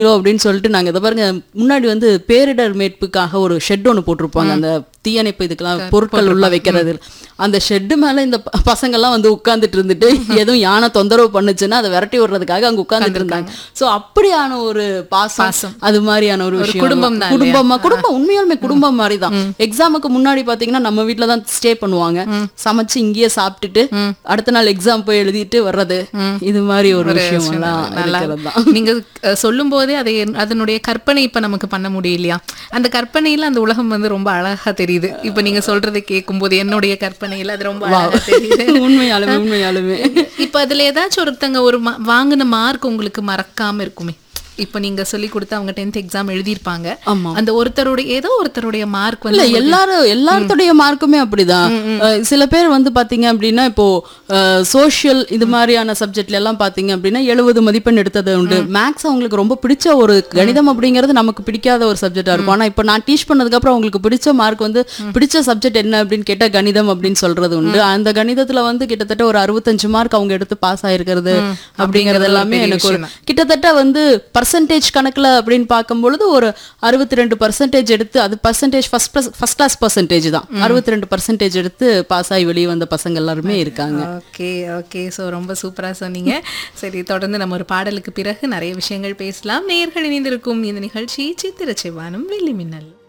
அப்படின்னு சொல்லிட்டு நாங்க இதை பாருங்க முன்னாடி வந்து பேரிடர் மீட்புக்காக ஒரு ஷெட் ஒன்று போட்டிருப்பாங்க அந்த தீயணைப்பு இதுக்கெல்லாம் பொருட்கள் உள்ள வைக்கிறது அந்த ஷெட்டு மேல இந்த ப- பசங்கெல்லாம் வந்து உட்கார்ந்துட்டு இருந்துட்டு எதுவும் யானை தொந்தரவு பண்ணுச்சுன்னா அதை விரட்டி விடுறதுக்காக அங்க உட்கார்ந்துட்டு இருந்தாங்க சோ அப்படியான ஒரு பாசம் அது மாதிரியான ஒரு விஷயம் குடும்பம் தான் குடும்பமா குடும்பம் உண்மையாலுமே குடும்பம் மாதிரி தான் எக்ஸாமுக்கு முன்னாடி பாத்தீங்கன்னா நம்ம வீட்ல தான் ஸ்டே பண்ணுவாங்க சமைச்சு இங்கேயே சாப்பிட்டுட்டு அடுத்த நாள் எக்ஸாம் போய் எழுதிட்டு வர்றது இது மாதிரி ஒரு விஷயம் எல்லாம் இருக்கிறது தான் நீங்க அஹ், சொல்லும் போதே அதை அதனுடைய கற்பனை இப்ப நமக்கு பண்ண முடியலையா அந்த கற்பனையில அந்த உலகம் வந்து ரொம்ப அழகா தெரியுது இப்ப நீங்க சொல்றதை கேட்கும் போது என்னுடைய கற்பனையில அது ரொம்ப அழகா தெரியுது உண்மையாலுமே உண்மையாலுமே இப்ப அதுல ஏதாச்சும் ஒருத்தங்க ஒரு ம- வாங்கின மார்க் உங்களுக்கு மறக்காம இருக்குமே இப்ப நீங்க சொல்லி கொடுத்து அவங்க டென்த் எக்ஸாம் எழுதியிருப்பாங்க ஆமா. அந்த ஒருத்தருடைய ஏதோ ஒருத்தருடைய மார்க் இல்ல வந்து எல்லாரும் எல்லாத்துடைய மார்க்குமே அப்படிதான் அஹ் சில பேர் வந்து பாத்தீங்க அப்படின்னா இப்போ சோஷியல் இது மாதிரியான சப்ஜெக்ட்ல எல்லாம் பாத்தீங்க அப்படின்னா எழுபது மதிப்பெண் எடுத்தது உண்டு மேக்ஸ் அவங்களுக்கு ரொம்ப பிடிச்ச ஒரு கணிதம் அப்படிங்கிறது நமக்கு பிடிக்காத ஒரு சப்ஜெக்டா இருக்கும் ஆனா இப்போ நான் டீச் பண்ணதுக்கு அப்புறம் அவங்களுக்கு பிடிச்ச மார்க் வந்து பிடிச்ச சப்ஜெக்ட் என்ன அப்படின்னு கேட்டா கணிதம் அப்படின்னு சொல்றது உண்டு அந்த கணிதத்துல வந்து கிட்டத்தட்ட ஒரு அறுபத்தஞ்சு மார்க் அவங்க எடுத்து பாஸ் ஆயிருக்கிறது அப்படிங்கறது எல்லாமே எனக்கு ஒரு கிட்டத்தட்ட வந்து பர்சன்டேஜ் கணக்குல அப்படின்னு பார்க்கும்பொழுது ஒரு அறுபத்தி ரெண்டு பர்சன்டேஜ் எடுத்து அது percentage first first class percentage தான் அறுபத்தி ரெண்டு பர்சன்டேஜ் எடுத்து பாஸ் ஆகி வெளியே வந்த பசங்க எல்லாருமே இருக்காங்க ஓகே ஓகே ஸோ ரொம்ப சூப்பரா சொன்னீங்க சரி தொடர்ந்து நம்ம ஒரு பாடலுக்கு பிறகு நிறைய விஷயங்கள் பேசலாம் நேயர்கள் இணைந்திருக்கும் இந்த நிகழ்ச்சி சித்திர செவ்வானம் வெள்ளி மின்னல்